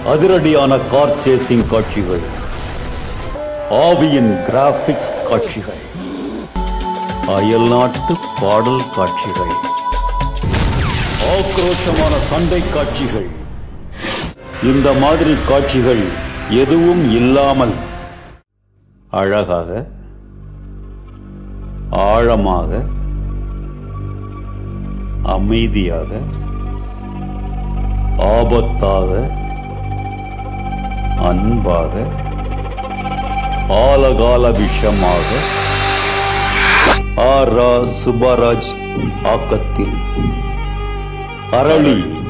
அதிரடியான car chasing காட்சிகள் ஆவியின் கிராபிக்ஸ் காட்சிகள் அயல்நாட்டு பாடல் காட்சிகள் ஆக்ரோஷமான சண்டை காட்சிகள் இந்த மாதிரி காட்சிகள் எதுவும் இல்லாமல் அழகாக ஆழமாக அமைதியாக ஆபத்தாக அன்பாக ஆலகால விஷமாக ஆர் ரா சுப்பராஜ் ஆக்கத்தில் அரளி